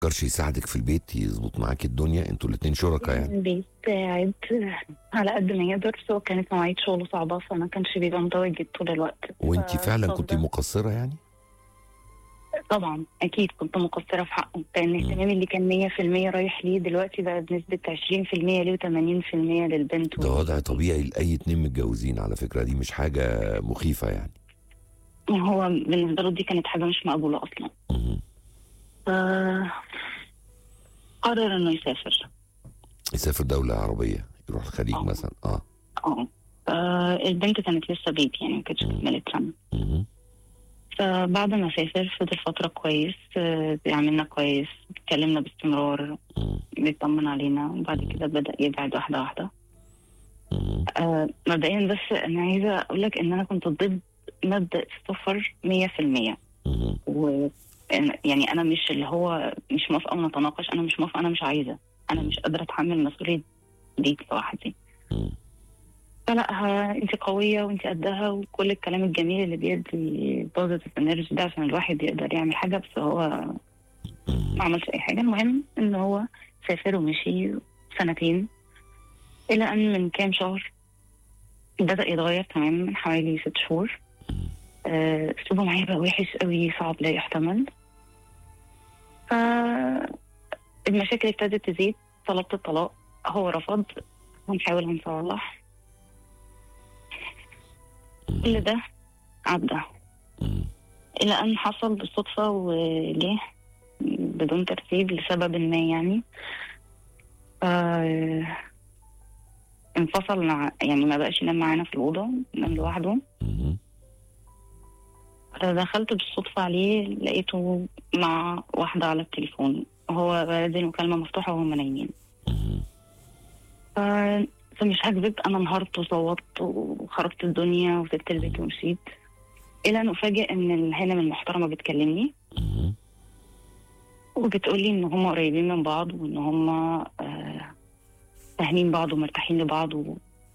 فكرش يساعدك في البيت يظبط معاكي الدنيا انتوا الاتنين شركاء يعني بيساعد على قد ما يقدر بس هو كانت مواعيد شغله صعبة فما كانش بيبقى متواجد طول الوقت وانت ف- فعلا كنت فده- مقصره يعني طبعا أكيد كنت مقصرة في حقه لأن اهتمامي اللي كان 100% رايح ليه دلوقتي بقى بنسبة 20% ليه و80% للبنت ده وضع طبيعي لاي اتنين متجوزين على فكره دي مش حاجه مخيفه يعني هو بالنسبة له دي كانت حاجة مش مقبولة أصلا مهم. ف قرر إنه يسافر يسافر دوله عربيه يروح الخليج آه. مثلا اه اه فالبنت كانت لسه بيبي يعني ما كانتش كملت سنة مهم. فبعد ما سافر فضل فترة كويس آه، بيعاملنا كويس بيتكلمنا باستمرار مهم. بيطمن علينا وبعد كده بدأ يبعد واحدة واحدة مهم. آه، مبدئيا بس أنا عايزة أقول لك إن أنا كنت ضد مبدأ السفر 100% مهم. و يعني أنا مش اللي هو مش موافقة ونتناقش أنا مش موافقة أنا مش عايزة أنا مش قادرة أتحمل مسؤولية دي لوحدي مهم. فلا ها انت قوية وانت قدها وكل الكلام الجميل اللي بيدي بوزيتيف انرجي ده عشان الواحد يقدر يعمل حاجة بس هو مهم. ما عملش اي حاجة المهم ان هو سافر ومشي سنتين الى ان من كام شهر بدأ يتغير تماما من حوالي ست شهور آه، اسلوبه معايا بقى وحش قوي صعب لا يحتمل ف المشاكل ابتدت تزيد طلبت الطلاق هو رفض ونحاول نصلح كل ده عدى مهم. إلى أن حصل بالصدفة وجه بدون ترتيب لسبب ما يعني ف انفصل مع يعني ما بقاش ينام معانا في الأوضة نام لوحده مهم. دخلت بالصدفة عليه لقيته مع واحدة على التليفون هو بادئ مكالمة مفتوحة وهم نايمين مهم. ف... فمش هكذب أنا انهارت وصوتت وخرجت الدنيا وسبت البيت ومشيت إلى أن أفاجئ إن الهانم المحترمة بتكلمني مهم. وبتقولي ان هم قريبين من بعض وان هم آه، فاهمين بعض ومرتاحين لبعض و-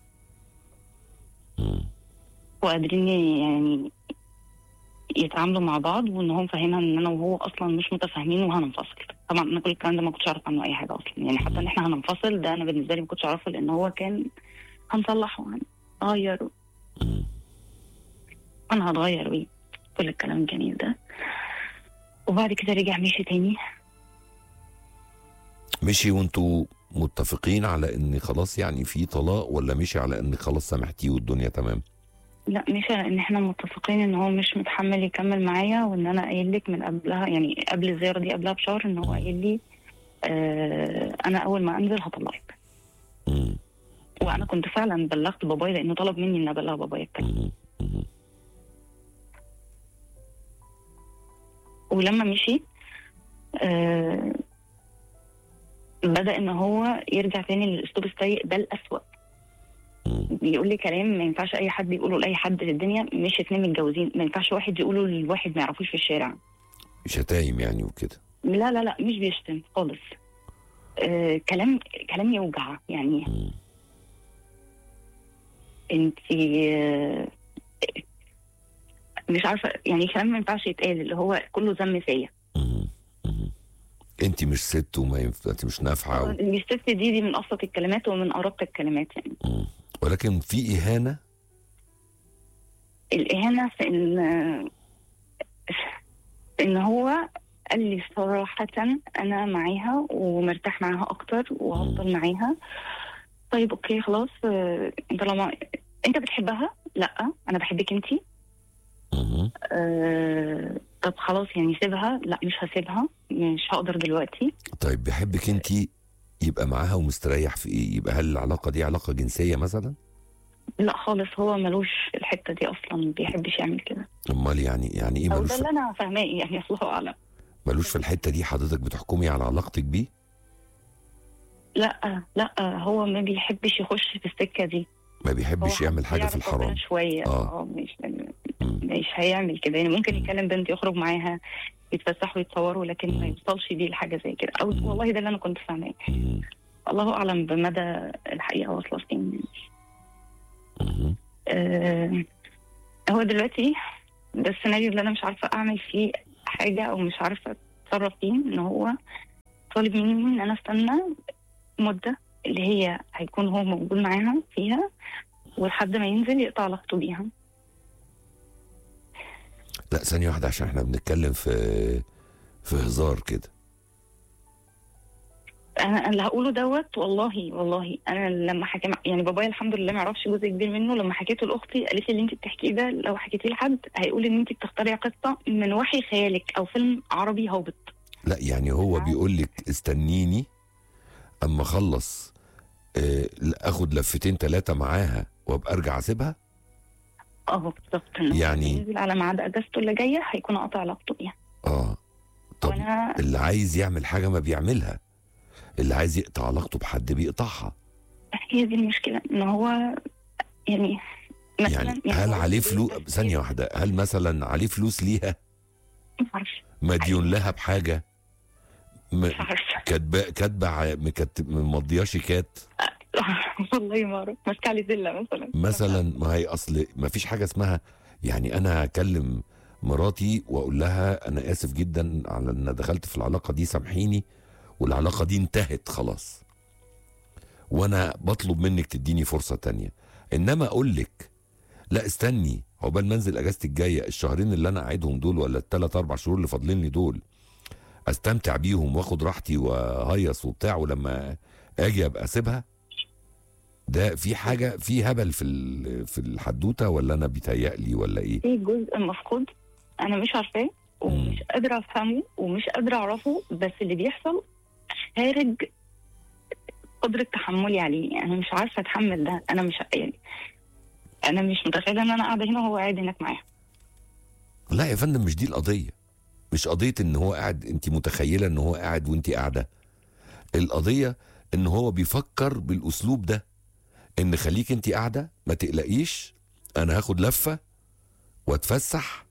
مهم. وقادرين يعني يتعاملوا مع بعض وان هم فاهمها ان انا وهو اصلا مش متفاهمين وهننفصل طبعا انا كل الكلام ده ما كنتش اعرف عنه اي حاجه اصلا يعني حتى ان احنا هننفصل ده انا بالنسبه لي ما كنتش اعرفه لان هو كان هنصلح وهنغير مهم. انا هتغير ويه كل الكلام الجميل ده وبعد كده رجع مشي تاني مشي وانتوا متفقين على ان خلاص يعني في طلاق ولا مشي على ان خلاص سامحتيه والدنيا تمام لا مش ان احنا متفقين ان هو مش متحمل يكمل معايا وان انا قايل لك من قبلها يعني قبل الزياره دي قبلها بشهر ان هو قايل لي آه انا اول ما انزل هطلعك مهم. وانا كنت فعلا بلغت بابايا لانه طلب مني ان ابلغ بابايا الكلام مهم. مهم. ولما مشي آه بدا ان هو يرجع تاني للاسلوب السيء ده الاسوأ مهم. بيقول لي كلام ما ينفعش اي حد يقوله لاي حد في الدنيا مش اتنين متجوزين ما ينفعش واحد يقوله لواحد ما يعرفوش في الشارع شتايم يعني وكده لا لا لا مش بيشتم خالص آه كلام كلام يوجع يعني مم. انت آه مش عارفه يعني كلام ما ينفعش يتقال اللي هو كله ذم فيا مم. مم. انت مش ست وما ينفع انت مش نافعه و... الست دي دي من ابسط الكلمات ومن ارق الكلمات يعني مم. ولكن في اهانه الاهانه في ان آه، في ان هو قال لي صراحة أنا معاها ومرتاح معاها أكتر وهفضل معاها طيب أوكي خلاص آه، أنت لما أنت بتحبها؟ لأ أنا بحبك أنتي مم. آه، طب خلاص يعني سيبها لا مش هسيبها مش هقدر دلوقتي طيب بيحبك انت يبقى معاها ومستريح في ايه يبقى هل العلاقه دي علاقه جنسيه مثلا لا خالص هو ملوش في الحته دي اصلا ما بيحبش يعمل كده امال يعني يعني ايه او ملوش ده في... اللي انا فاهماه يعني الله اعلم ملوش في الحته دي حضرتك بتحكمي على علاقتك بيه لا لا هو ما بيحبش يخش في السكه دي ما هو بيحبش يعمل حاجه في يعرف ربنا الحرام شويه آه. اه مش مم. مش هيعمل كده يعني ممكن يكلم بنت يخرج معاها يتفسحوا يتصوروا لكن ما يوصلش بيه لحاجه زي كده او والله ده اللي انا كنت فاهماه مم. الله اعلم بمدى الحقيقه واصله فين مم. آه، هو دلوقتي ده السيناريو اللي انا مش عارفه اعمل فيه حاجه او مش عارفه اتصرف فيه ان هو طالب مني ان انا استنى مده اللي هي هيكون هو موجود معاها فيها ولحد ما ينزل يقطع علاقته بيها لا ثانيه واحده عشان احنا بنتكلم في في هزار كده انا اللي هقوله دوت والله والله انا لما حكي يعني بابايا الحمد لله ما يعرفش جزء كبير منه لما حكيته لاختي قالت لي اللي انت بتحكيه ده لو حكيتيه لحد هيقول ان انت بتخترعي قصه من وحي خيالك او فيلم عربي هابط لا يعني هو نعم. بيقول لك استنيني اما اخلص آه، اخد لفتين ثلاثه معاها وابقى ارجع اسيبها اه بالظبط إنه يعني- ينزل على ميعاد اجازته اللي جايه هيكون قاطع علاقته بيها اه طب وانا اللي عايز يعمل حاجه ما بيعملها اللي عايز يقطع علاقته بحد بيقطعها هي دي المشكله ان هو يعني مثلا يعني هل هو عليه بيقول فلوس تفكير- ثانيه واحده هل مثلا عليه فلوس ليها مش عارفه مديون لها بحاجه م- مش عارفه كاتبه كاتبه ع- مكتب ممضيه شيكات والله ما اعرف ماسكه علي زله مثلا مثلا ما هي اصل ما فيش حاجه اسمها يعني انا هكلم مراتي واقول لها انا اسف جدا على ان دخلت في العلاقه دي سامحيني والعلاقه دي انتهت خلاص وانا بطلب منك تديني فرصه تانية انما اقول لك لا استني عقبال ما انزل اجازتي الجايه الشهرين اللي انا قاعدهم دول ولا الثلاث اربع شهور اللي فاضلين لي دول استمتع بيهم واخد راحتي وهيص وبتاع ولما اجي ابقى اسيبها ده في حاجه في هبل في ال- في الحدوته ولا انا بيتهيألي ولا ايه في جزء مفقود انا مش عارفاه ومش قادره افهمه ومش قادره اعرفه بس اللي بيحصل خارج قدره تحملي عليه انا مش عارفه اتحمل ده انا مش يعني انا مش متخيله ان انا قاعده هنا وهو قاعد هناك معايا لا يا فندم مش دي القضيه مش قضيه ان هو قاعد انت متخيله ان هو قاعد وانت قاعده القضيه ان هو بيفكر بالاسلوب ده ان خليك انت قاعده ما تقلقيش انا هاخد لفه واتفسح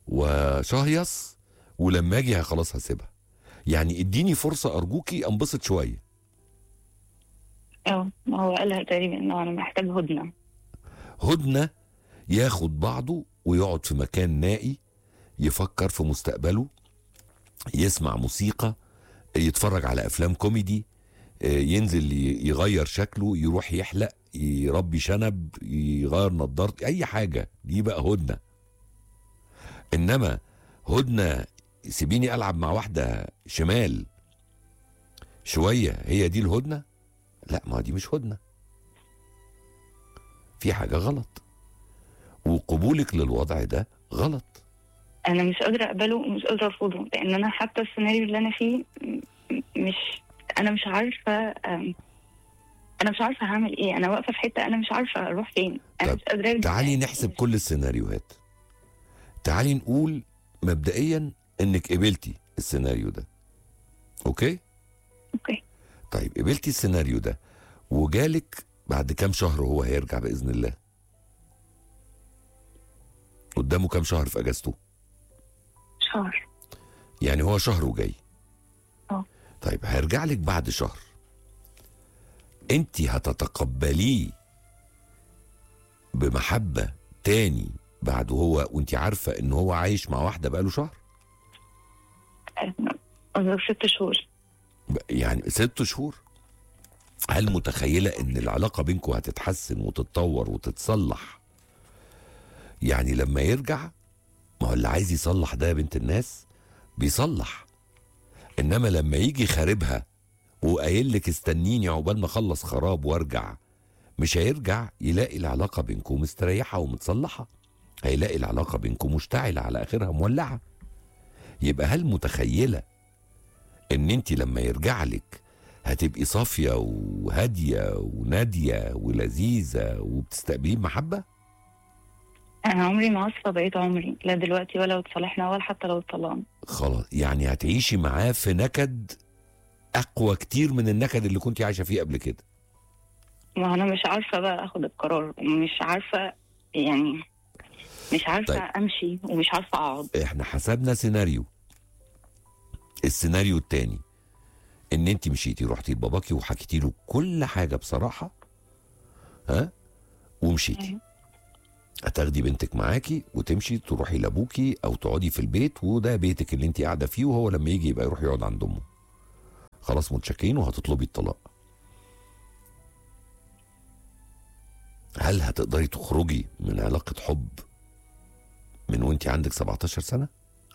وشهيص ولما اجي خلاص هسيبها يعني اديني فرصه ارجوكي انبسط شويه اه ما هو قالها تقريبا انه انا محتاج هدنه هدنة ياخد بعضه ويقعد في مكان نائي يفكر في مستقبله يسمع موسيقى يتفرج على افلام كوميدي آه، ينزل ي- يغير شكله يروح يحلق يربي شنب يغير نظارته اي حاجه دي بقى هدنه انما هدنه سيبيني العب مع واحده شمال شويه هي دي الهدنه لا ما دي مش هدنه في حاجه غلط وقبولك للوضع ده غلط انا مش قادره اقبله ومش قادره ارفضه لان انا حتى السيناريو اللي انا فيه م- مش انا مش عارفه أم، انا مش عارفه هعمل ايه انا واقفه في حته انا مش عارفه اروح فين انا طب مش قادره أرجع. تعالي نحسب كل السيناريوهات تعالي نقول مبدئيا انك قبلتي السيناريو ده اوكي اوكي طيب قبلتي السيناريو ده وجالك بعد كام شهر هو هيرجع باذن الله قدامه كام شهر في اجازته شهر يعني هو شهر وجاي اه. طيب هيرجع لك بعد شهر انت هتتقبليه بمحبة تاني بعد هو وانت عارفة ان هو عايش مع واحدة بقاله شهر قصدك ست شهور ب- يعني ست شهور هل متخيلة ان العلاقة بينكم هتتحسن وتتطور وتتصلح يعني لما يرجع ما هو اللي عايز يصلح ده يا بنت الناس بيصلح انما لما يجي خاربها وقايل لك استنيني عقبال ما اخلص خراب وارجع مش هيرجع يلاقي العلاقة بينكم مستريحة ومتصلحة هيلاقي العلاقة بينكم مشتعلة على اخرها مولعة يبقى هل متخيلة ان انت لما يرجع لك هتبقي صافية وهادية ونادية ولذيذة وبتستقبليه بمحبة انا عمري ما اصفى بقيت عمري لا دلوقتي ولا اتصالحنا ولا حتى لو اتطلقنا خلاص يعني هتعيشي معاه في نكد اقوى كتير من النكد اللي كنت عايشة فيه قبل كده ما انا مش عارفه بقى اخد القرار ومش عارفه يعني مش عارفه طيب. امشي ومش عارفه اقعد احنا حسبنا سيناريو السيناريو التاني ان انت مشيتي رحتي لباباكي وحكيتي له كل حاجه بصراحه ها ومشيتي أيوة. هتاخدي بنتك معاكي وتمشي تروحي لابوكي او تقعدي في البيت وده بيتك اللي انت قاعده فيه وهو لما يجي يبقى يروح يقعد عند امه خلاص متشكرين وهتطلبي الطلاق هل هتقدري تخرجي من علاقة حب من وانت عندك 17 سنة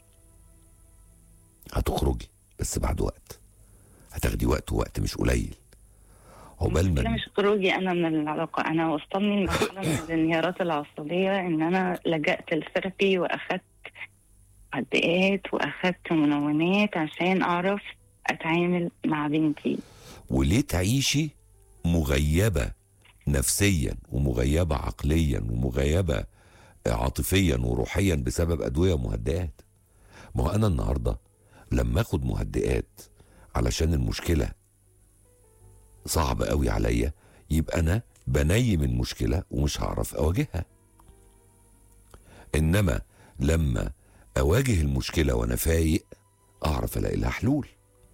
هتخرجي بس بعد وقت هتاخدي وقت ووقت مش قليل عقبال المشكلة ما مش خروجي انا من العلاقه انا وصلني لمرحله من الانهيارات العصبيه ان انا لجأت للثيرابي واخدت عدات واخدت منونات عشان اعرف اتعامل مع بنتي وليه تعيشي مغيبة نفسيا ومغيبة عقليا ومغيبة عاطفيا وروحيا بسبب أدوية ومهدئات ما هو أنا النهاردة لما أخد مهدئات علشان المشكلة صعبة قوي عليا يبقى أنا بنيم المشكلة ومش هعرف أواجهها إنما لما أواجه المشكلة وأنا فايق أعرف ألاقي لها حلول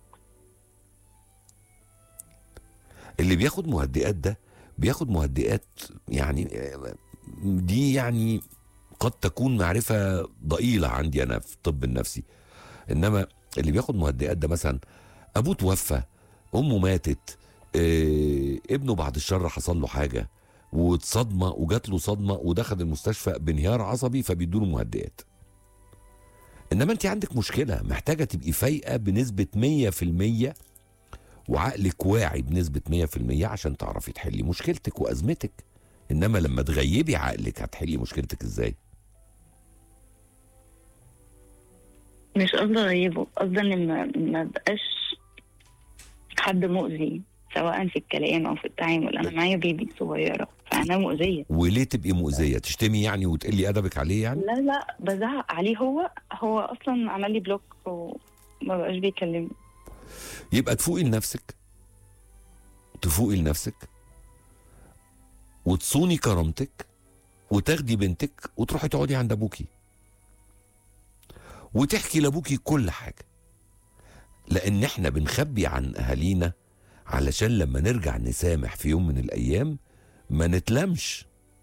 اللي بياخد مهدئات ده بياخد مهدئات يعني دي يعني قد تكون معرفة ضئيلة عندي أنا في الطب النفسي إنما اللي بياخد مهدئات ده مثلا أبوه توفى أمه ماتت إيه ابنه بعد الشر حصل له حاجة واتصدمة وجات له صدمة ودخل المستشفى بانهيار عصبي فبيدوا له مهدئات إنما أنت عندك مشكلة محتاجة تبقي فايقة بنسبة 100% وعقلك واعي بنسبة 100% عشان تعرفي تحلي مشكلتك وأزمتك إنما لما تغيبي عقلك هتحلي مشكلتك إزاي مش قصدي اغيبه قصدي ان ما ما بقاش حد مؤذي سواء في الكلام او في التعامل انا معايا بيبي صغيره فانا مؤذيه وليه تبقي مؤذية تشتمي يعني وتقلي أدبك عليه يعني لا لا بزعق عليه هو هو اصلا عمل لي بلوك وما بقاش بيكلمني يبقى تفوقي لنفسك تفوقي لنفسك وتصوني كرامتك وتاخدي بنتك وتروحي تقعدي عند ابوكي وتحكي لابوكي كل حاجه لان احنا بنخبي عن اهالينا علشان لما نرجع نسامح في يوم من الايام ما نتلمش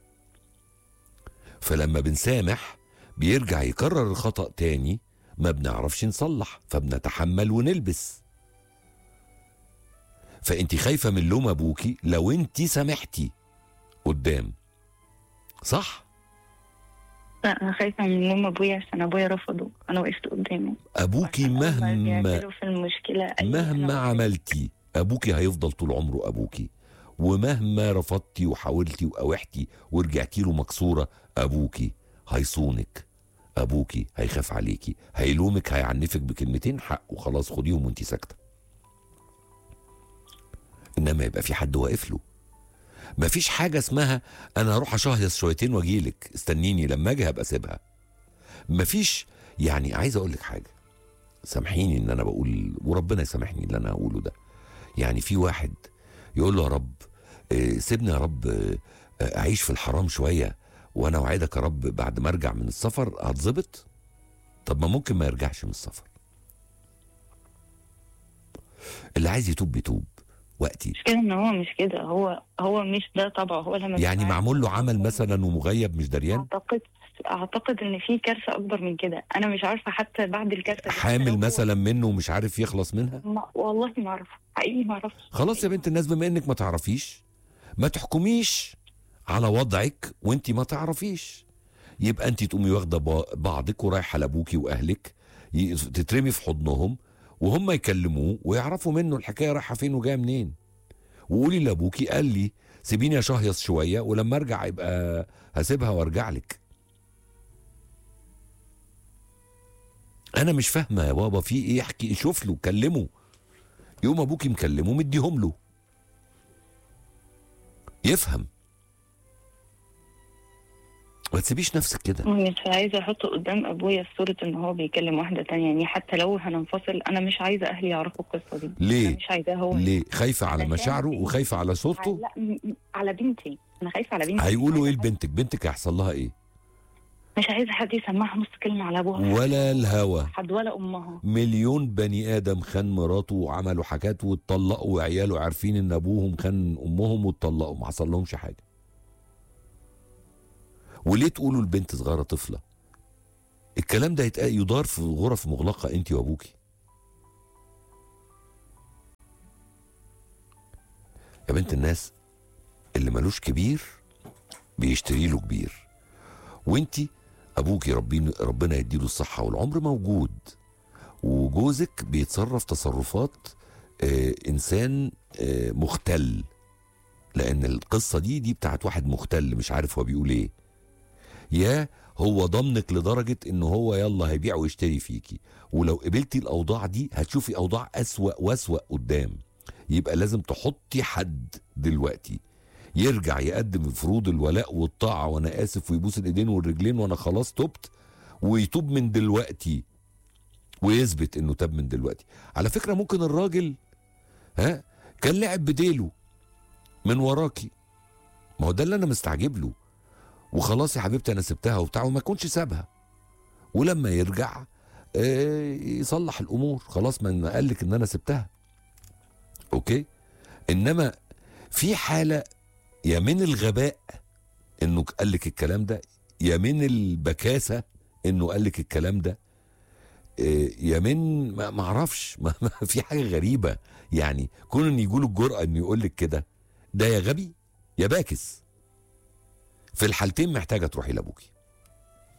فلما بنسامح بيرجع يكرر الخطأ تاني ما بنعرفش نصلح فبنتحمل ونلبس فانت خايفه من لوم ابوكي لو انت سامحتي قدام صح لا انا خايفه من يوم ابويا عشان ابويا رفضه انا وقفت قدامه ابوكي عشان أول ما مهما بيعملوا في المشكله أي مهما كلام. عملتي ابوكي هيفضل طول عمره ابوكي ومهما رفضتي وحاولتي وقاوحتي ورجعتي له مكسوره ابوكي هيصونك ابوكي هيخاف عليكي هيلومك هيعنفك بكلمتين حق وخلاص خديهم وانت ساكته انما يبقى في حد واقف له مفيش حاجه اسمها انا هروح اشهيص شويتين واجيلك استنيني لما اجي هبقى اسيبها مفيش يعني عايز اقول لك حاجه سامحيني ان انا بقول وربنا يسامحني اللي انا هقوله ده يعني في واحد يقول له يا رب آه، سيبني يا رب آه، آه، اعيش في الحرام شويه وانا اوعدك يا رب بعد ما ارجع من السفر هتظبط طب ما ممكن ما يرجعش من السفر اللي عايز يتوب بيتوب وقتي مش كده ان هو مش كده هو هو مش ده طبعه هو لما يعني بيبقى معمول له عايز- عمل مثلا ومغيب مش دريان اعتقد اعتقد ان في كارثه اكبر من كده انا مش عارفه حتى بعد الكارثه دي حتى لو حامل هو- مثلا منه ومش عارف يخلص منها ما والله ما اعرف حقيقي ما اعرفش خلاص يا بنت الناس بما انك ما تعرفيش ما تحكميش على وضعك وانت ما تعرفيش يبقى انت تقومي واخده با- بعضك ورايحه لابوكي واهلك ي- تترمي في حضنهم وهم يكلموه ويعرفوا منه الحكايه رايحه فين وجايه منين وقولي لابوكي قال لي سيبيني اشهيص شويه ولما ارجع يبقى هسيبها وارجع لك انا مش فاهمه يا بابا في ايه احكي شوف له كلمه يوم ابوكي مكلمه مديهم له يفهم ما تسيبيش نفسك كده مش عايزه احط قدام ابويا صوره ان هو بيكلم واحده تانية يعني حتى لو هننفصل انا مش عايزه اهلي يعرفوا القصه دي انا ليه مش عايزاه هو ليه خايفه على علشان مشاعره بنتي. وخايفه على صورته لا م- م- على بنتي انا خايفه على بنتي هيقولوا ايه مش عايزة لبنتك بنتك هيحصل لها ايه حد- مش عايزه حد يسمعها نص كلمه على ابوها ولا الهوى حد ولا امها مليون بني ادم خان مراته وعملوا حاجات واتطلقوا وعياله عارفين ان ابوهم خان امهم واتطلقوا ما حصل لهمش حاجه وليه تقولوا البنت صغيره طفله الكلام ده يتق- يدار في غرف مغلقه انت وابوكي يا بنت الناس اللي ملوش كبير بيشتري له كبير وانتي ابوكي ربنا ربنا يديله الصحه والعمر موجود وجوزك بيتصرف تصرفات آه انسان آه مختل لان القصه دي دي بتاعت واحد مختل مش عارف هو بيقول ايه يا هو ضمنك لدرجه ان هو يلا هيبيع ويشتري فيكي ولو قبلتي الاوضاع دي هتشوفي اوضاع اسوا واسوا قدام يبقى لازم تحطي حد دلوقتي يرجع يقدم فروض الولاء والطاعه وانا اسف ويبوس الايدين والرجلين وانا خلاص تبت ويتوب من دلوقتي ويثبت انه تاب من دلوقتي على فكره ممكن الراجل ها كان لعب بديله من وراكي ما هو ده اللي انا مستعجب له وخلاص يا حبيبتي انا سبتها وبتاع وما يكونش سابها ولما يرجع آه، يصلح الامور خلاص ما قال لك ان انا سبتها اوكي انما في حاله يا من الغباء انه قال لك الكلام ده يا من البكاسه انه قال لك الكلام ده آه، يا من ما ما اعرفش ما ما في حاجه غريبه يعني كون ان يقول الجرأه انه يقول لك كده ده يا غبي يا باكس في الحالتين محتاجه تروحي لابوكي